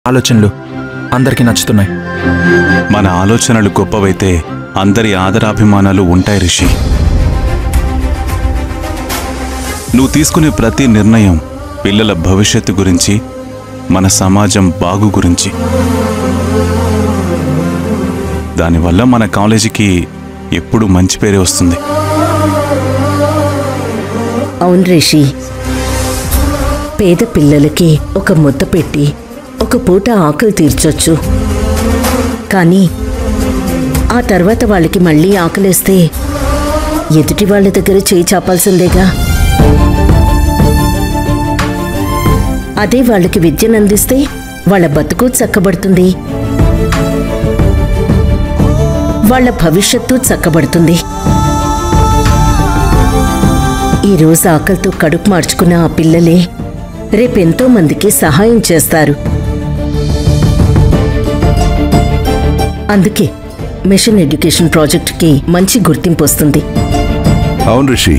ఆలోచనలు అందరికీ నచ్చుతున్నాయి మన ఆలోచనలు గొప్పవైతే అందరి ఆదరాభిమానాలు ఉంటాయి రిషి నువ్వు తీసుకునే ప్రతి నిర్ణయం పిల్లల భవిష్యత్తు గురించి మన సమాజం బాగు గురించి దానివల్ల మన కాలేజీకి ఎప్పుడు మంచి పేరే వస్తుంది అవును రిషి పేద పిల్లలకి ఒక ముద్ద పెట్టి ఒక పూట ఆకలి తీర్చొచ్చు కానీ ఆ తర్వాత వాళ్ళకి మళ్ళీ ఆకలేస్తే ఎదుటి వాళ్ళ దగ్గర చేయి చాపాల్సిందేగా అదే వాళ్ళకి విద్యను అందిస్తే వాళ్ళ బతుకు చక్కబడుతుంది వాళ్ళ భవిష్యత్తు చక్కబడుతుంది ఈ రోజు ఆకలితో కడుపు మార్చుకున్న ఆ పిల్లలే రేపెంతో మందికి సహాయం చేస్తారు అందుకే మిషన్ ఎడ్యుకేషన్ ప్రాజెక్టుకి మంచి గుర్తింపు వస్తుంది అవును రిషి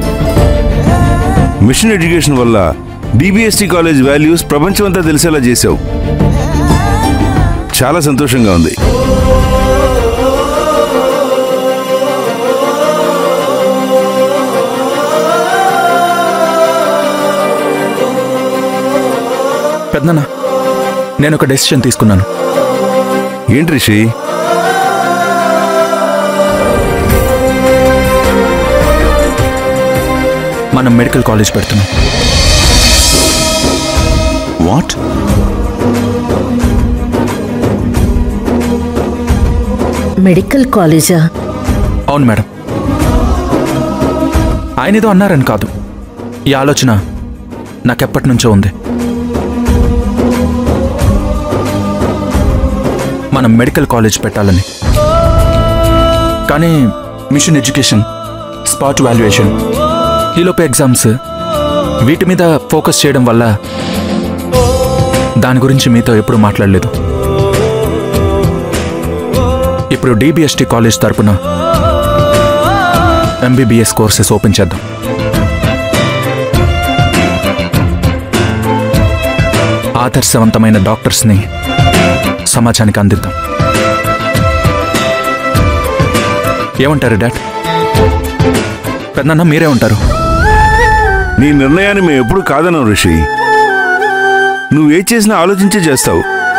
మిషన్ ఎడ్యుకేషన్ వల్ల డిబిఎస్టి కాలేజ్ వాల్యూస్ ప్రపంచమంతా తెలిసేలా చేశావు చాలా సంతోషంగా ఉంది పెద్దనా నేను ఒక డెసిషన్ తీసుకున్నాను ఏంటి రిషి మనం మెడికల్ కాలేజ్ పెడుతున్నాం వాట్ మెడికల్ కాలేజా అవును మేడం ఆయన ఏదో అన్నారని కాదు ఈ ఆలోచన నాకెప్పటి నుంచో ఉంది మనం మెడికల్ కాలేజ్ పెట్టాలని కానీ మిషన్ ఎడ్యుకేషన్ స్పాట్ వాల్యుయేషన్ ఈలోపు ఎగ్జామ్స్ వీటి మీద ఫోకస్ చేయడం వల్ల దాని గురించి మీతో ఎప్పుడు మాట్లాడలేదు ఇప్పుడు డిబిఎస్టి కాలేజ్ తరపున ఎంబీబీఎస్ కోర్సెస్ ఓపెన్ చేద్దాం ఆదర్శవంతమైన డాక్టర్స్ని సమాజానికి అందిద్దాం ఏమంటారు డాడ్ పెద్దన్న మీరే ఉంటారు నీ నిర్ణయాన్ని మేము ఎప్పుడు కాదనం రిషి నువ్వు ఏ చేసినా ఆలోచించే చేస్తావు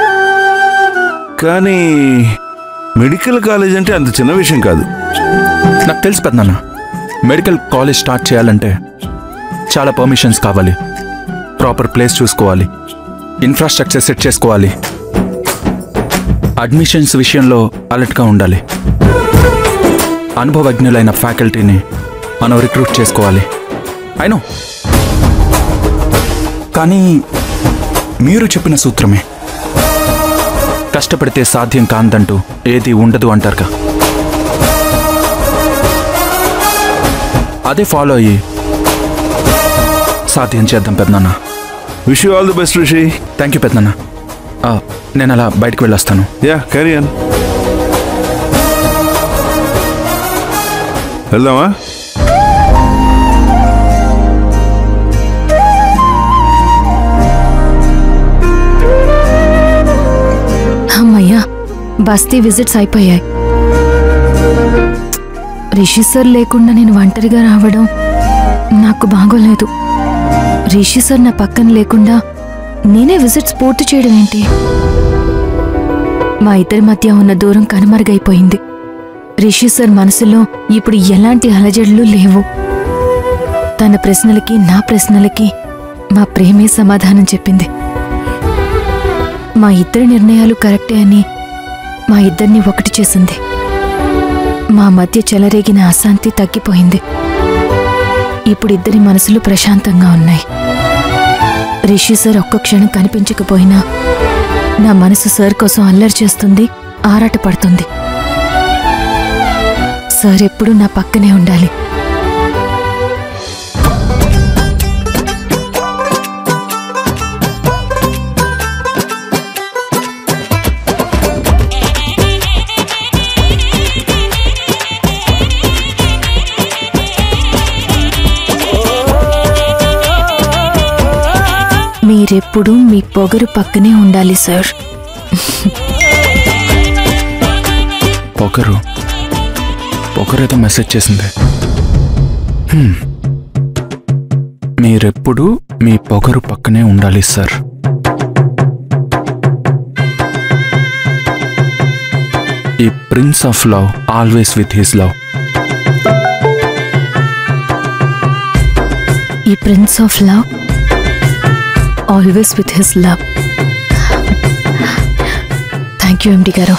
కానీ మెడికల్ కాలేజ్ అంటే అంత చిన్న విషయం కాదు నాకు తెలుసు పెద్దనాన్న మెడికల్ కాలేజ్ స్టార్ట్ చేయాలంటే చాలా పర్మిషన్స్ కావాలి ప్రాపర్ ప్లేస్ చూసుకోవాలి ఇన్ఫ్రాస్ట్రక్చర్ సెట్ చేసుకోవాలి అడ్మిషన్స్ విషయంలో అలర్ట్గా ఉండాలి అనుభవజ్ఞులైన ఫ్యాకల్టీని మనం రిక్రూట్ చేసుకోవాలి అయినో కానీ మీరు చెప్పిన సూత్రమే కష్టపడితే సాధ్యం కాందంటూ ఏది ఉండదు అంటారుగా అదే ఫాలో అయ్యి సాధ్యం చేద్దాం పెద్దనాన్న wish you all the best Rishi thank you పెద్దనాన్న ఆ, నేను అలా బయటకు వెళ్ళొస్తాను యా క్యారీ ఆన్ వెళ్దామా అమ్మయ్యా బస్తీ విజిట్స్ అయిపోయాయి రిషి సార్ లేకుండా నేను ఒంటరిగా రావడం నాకు బాగోలేదు రిషి సార్ నా పక్కన లేకుండా నేనే విజిట్స్ పూర్తి చేయడం ఏంటి మా ఇద్దరి మధ్య ఉన్న దూరం కనుమరుగైపోయింది రిషి సార్ మనసులో ఇప్పుడు ఎలాంటి అలజడులు లేవు తన ప్రశ్నలకి నా ప్రశ్నలకి మా ప్రేమే సమాధానం చెప్పింది మా ఇద్దరి నిర్ణయాలు కరెక్టే అని మా ఇద్దరిని ఒకటి చేసింది మా మధ్య చెలరేగిన అశాంతి తగ్గిపోయింది ఇప్పుడు ఇద్దరి మనసులు ప్రశాంతంగా ఉన్నాయి రిషి సార్ ఒక్క క్షణం కనిపించకపోయినా నా మనసు సార్ కోసం అల్లరి చేస్తుంది ఆరాటపడుతుంది సార్ ఎప్పుడూ నా పక్కనే ఉండాలి మీ మీరెప్పుడూ మీ పొగరు పక్కనే ఉండాలి సార్ పొగరు పొగరేదో మెసేజ్ చేసింది హ్మ్. మీరెప్పుడు మీ పొగరు పక్కనే ఉండాలి సార్ ఈ prince of love always with his love ఈ prince of love always with his love thank you MD గారు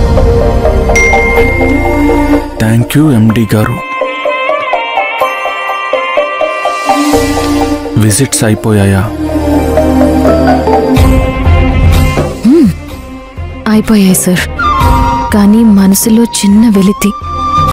థ్యాంక్ యూ ఎండి గారు విజిట్స్ అయిపోయాయా అయిపోయాయి సార్ కానీ మనసులో చిన్న వెలితి